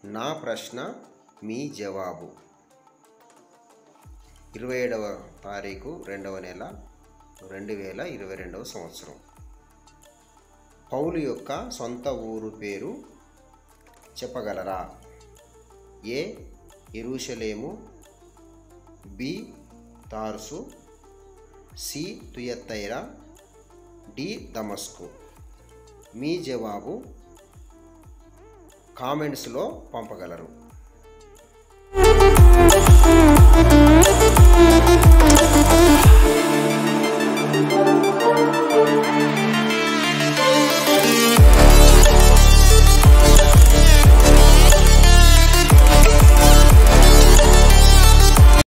నా ప్రశ్న మీ జవాబు ఇరవై ఏడవ తారీఖు రెండవ నెల రెండు వేల ఇరవై రెండవ సంవత్సరం పౌలు యొక్క సొంత ఊరు పేరు చెప్పగలరా ఏ ఎరుషలేము బి తార్సు సి తుయత్తైరా డి దమస్కు మీ జవాబు కామెంట్స్లో పంపగలరు